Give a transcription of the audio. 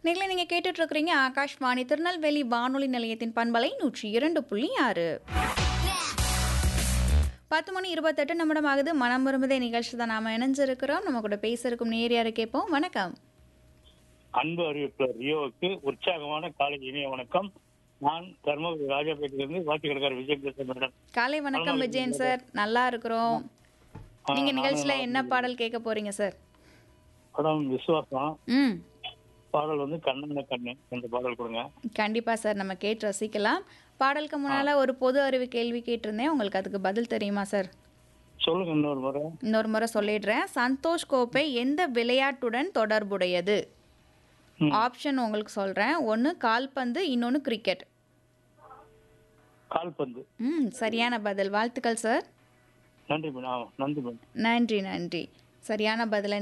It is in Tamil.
நீங்களே நீங்க கேட்டுட்டு இருக்கிறீங்க ஆகாஷ்வாணி திருநெல்வேலி வானொலி நிலையத்தின் பண்பலை நூற்றி இரண்டு புள்ளி ஆறு பத்து மணி இருபத்தெட்டு நிமிடம் ஆகுது மனம் விரும்புதே நிகழ்ச்சி தான் நாம இணைஞ்சிருக்கிறோம் நம்ம கூட பேச இருக்கும் நேர் யாரு கேட்போம் வணக்கம் அன்பு அறிவிப்பாளர் ரியோவுக்கு உற்சாகமான காலை இனிய வணக்கம் நான் தர்மபுரி ராஜாபேட்டிலிருந்து வாட்சிக்கடைக்கார விஜய் பேசுறேன் மேடம் காலை வணக்கம் விஜயன் சார் நல்லா இருக்கிறோம் நீங்க நிகழ்ச்சியில என்ன பாடல் கேட்க போறீங்க சார் படம் விசுவாசம் ம் பாடல் வந்து கண்ணன கண்ணு என்ற பாடல் கொடுங்க கண்டிப்பா சார் நம்ம கேட்டு ரசிக்கலாம் பாடலுக்கு முன்னால ஒரு பொது அறிவு கேள்வி கேட்டிருந்தேன் உங்களுக்கு அதுக்கு பதில் தெரியுமா சார் சொல்லுங்க இன்னொரு முறை இன்னொரு முறை சொல்லிடுறேன் சந்தோஷ் கோப்பை எந்த விளையாட்டுடன் தொடர்புடையது ம். ஆப்ஷன் உங்களுக்கு சொல்றேன் ஒன்று கால்பந்து இன்னொன்று கிரிக்கெட் கால்பந்து ம் சரியான பதில் வாழ்த்துக்கள் சார் நன்றி மேடம் நன்றி மேடம் நன்றி நன்றி சரியான பதிலை